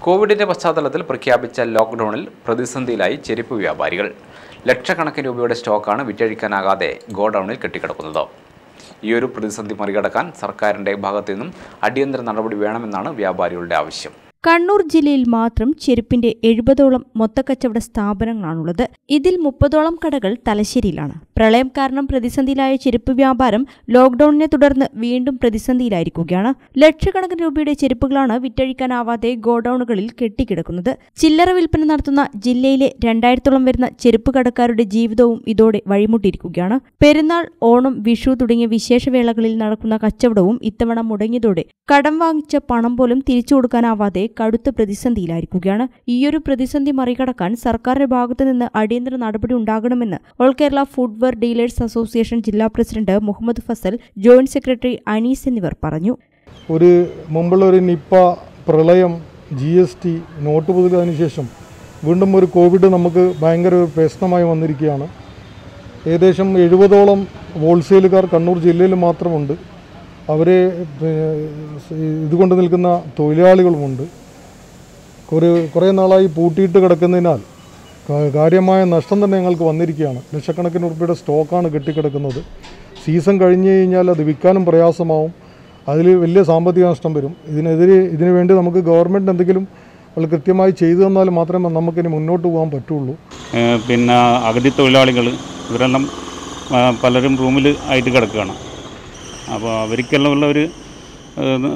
കോവിഡിന്റെ പശ്ചാത്തലത്തിൽ പ്രഖ്യാപിച്ച ലോക്ക്ഡൌണിൽ പ്രതിസന്ധിയിലായി ചെരുപ്പ് വ്യാപാരികൾ ലക്ഷക്കണക്കിന് രൂപയുടെ സ്റ്റോക്കാണ് വിറ്റഴിക്കാനാകാതെ ഗോഡൌണിൽ കെട്ടിക്കിടക്കുന്നത് ഈയൊരു പ്രതിസന്ധി മറികടക്കാൻ സർക്കാരിന്റെ ഭാഗത്തു നിന്നും അടിയന്തര നടപടി വേണമെന്നാണ് വ്യാപാരികളുടെ ആവശ്യം കണ്ണൂർ ജില്ലയിൽ മാത്രം ചെരുപ്പിന്റെ എഴുപതോളം മൊത്തക്കച്ചവട സ്ഥാപനങ്ങളാണുള്ളത് ഇതിൽ മുപ്പതോളം കടകൾ തലശ്ശേരിയിലാണ് പ്രളയം കാരണം പ്രതിസന്ധിയിലായ ചെരുപ്പ് വ്യാപാരം ലോക്ഡൌണിനെ തുടർന്ന് വീണ്ടും പ്രതിസന്ധിയിലായിരിക്കുകയാണ് ലക്ഷക്കണക്കിന് രൂപയുടെ ചെരുപ്പുകളാണ് വിറ്റഴിക്കാനാവാതെ ഗോഡൌണുകളിൽ കെട്ടിക്കിടക്കുന്നത് ചില്ലറ വിൽപ്പന നടത്തുന്ന ജില്ലയിലെ രണ്ടായിരത്തോളം വരുന്ന ചെരുപ്പ് കടക്കാരുടെ ജീവിതവും ഇതോടെ വഴിമുട്ടിയിരിക്കുകയാണ് പെരുന്നാൾ ഓണം വിഷു തുടങ്ങിയ വിശേഷവേളകളിൽ നടക്കുന്ന കച്ചവടവും ഇത്തവണ മുടങ്ങിയതോടെ കടം വാങ്ങിച്ച പണം പോലും തിരിച്ചു കൊടുക്കാനാവാതെ കടുത്ത പ്രതിസന്ധിയിലായിരിക്കുകയാണ് ഈയൊരു പ്രതിസന്ധി മറികടക്കാൻ സർക്കാരിന്റെ ഭാഗത്തു നിന്ന് അടിയന്തര നടപടി ഉണ്ടാകണമെന്ന് all Kerala footwear dealers association ജില്ലാ president Muhammad Fazal joint secretary Anees എന്നിവർ പറഞ്ഞു ഒരു മുമ്പുള്ള ഒരു നിപ്പ പ്രളയം ജി എസ് ടി നോട്ട് പുതുക്കിയതിന് ശേഷം വീണ്ടും ഒരു കോവിഡ് നമുക്ക് ഭയങ്കര ഒരു പ്രശ്നമായി വന്നിരിക്കുകയാണ് ഏകദേശം എഴുപതോളം ഹോൾസെയിലുകാർ കണ്ണൂർ ജില്ലയിൽ മാത്രമുണ്ട് അവരെ ഇതുകൊണ്ട് നിൽക്കുന്ന തൊഴിലാളികളുമുണ്ട് ഒരു കുറേ നാളായി പൂട്ടിയിട്ട് കിടക്കുന്നതിനാൽ കാ- കാര്യമായ നഷ്ടം തന്നെ ഞങ്ങൾക്ക് വന്നിരിക്കുകയാണ് ലക്ഷക്കണക്കിന് രൂപയുടെ സ്റ്റോക്കാണ് കെട്ടിക്കിടക്കുന്നത് സീസൺ കഴിഞ്ഞ് കഴിഞ്ഞാൽ അത് വിൽക്കാനും പ്രയാസമാവും അതിൽ വലിയ സാമ്പത്തിക നഷ്ടം വരും ഇതിനെതിരെ ഇതിനു വേണ്ടി നമുക്ക് ഗവൺമെൻറ് എന്തെങ്കിലും വളരെ കൃത്യമായി ചെയ്തു തന്നാൽ മാത്രമേ നമുക്കിനി മുന്നോട്ട് പോകാൻ പറ്റുള്ളൂ ഏഹ് പിന്നെ അഗതി തൊഴിലാളികൾ ഇവരെല്ലാം ആ, പലരും റൂമിൽ ആയിട്ട് കിടക്കുകയാണ് അപ്പോൾ അവർക്കെല്ലാം ഉള്ള ഒരു ഏഹ്,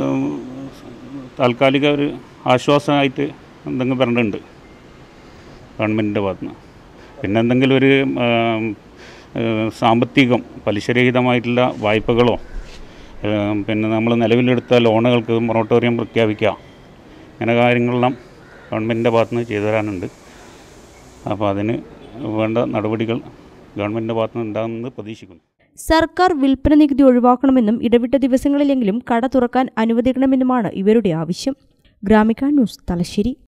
താൽക്കാലിക ഒരു ആശ്വാസമായിട്ട് എന്തെങ്കിലും വരേണ്ടതുണ്ട് ഗവൺമെൻറ്റിൻ്റെ ഭാഗത്തുനിന്ന് പിന്നെ എന്തെങ്കിലും ഒരു ആം, ഏഹ്, സാമ്പത്തികം പലിശരഹിതമായിട്ടുള്ള വായ്പകളോ ഏഹ്, പിന്നെ നമ്മൾ നിലവിലെടുത്ത ലോണുകൾക്ക് മൊറട്ടോറിയം പ്രഖ്യാപിക്കുക ഇങ്ങനെ കാര്യങ്ങളെല്ലാം ഗവൺമെൻറ്റിൻ്റെ ഭാഗത്തുനിന്ന് ചെയ്തു തരാനുണ്ട് അപ്പോൾ അതിന് വേണ്ട നടപടികൾ ഗവൺമെൻറ്റിൻ്റെ ഭാഗത്തുനിന്ന് ഉണ്ടാകുമെന്ന് പ്രതീക്ഷിക്കുന്നു സർക്കാർ വിൽപ്പന നികുതി ഒഴിവാക്കണമെന്നും ഇടവിട്ട ദിവസങ്ങളിലെങ്കിലും കട തുറക്കാൻ അനുവദിക്കണമെന്നുമാണ് ഇവരുടെ ആവശ്യം ഗ്രാമിക ന്യൂസ് തലശ്ശേരി